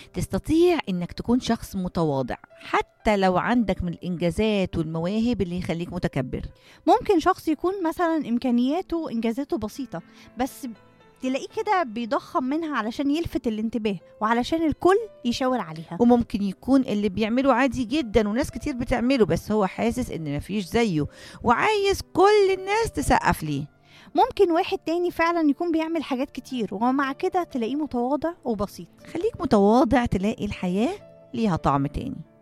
تستطيع انك تكون شخص متواضع حتى لو عندك من الانجازات والمواهب اللي يخليك متكبر ممكن شخص يكون مثلا امكانياته وانجازاته بسيطه بس تلاقيه كده بيضخم منها علشان يلفت الانتباه وعلشان الكل يشاور عليها وممكن يكون اللي بيعمله عادي جدا وناس كتير بتعمله بس هو حاسس ان مفيش زيه وعايز كل الناس تسقف ليه ممكن واحد تاني فعلا يكون بيعمل حاجات كتير ومع كده تلاقيه متواضع وبسيط خليك متواضع تلاقي الحياة ليها طعم تاني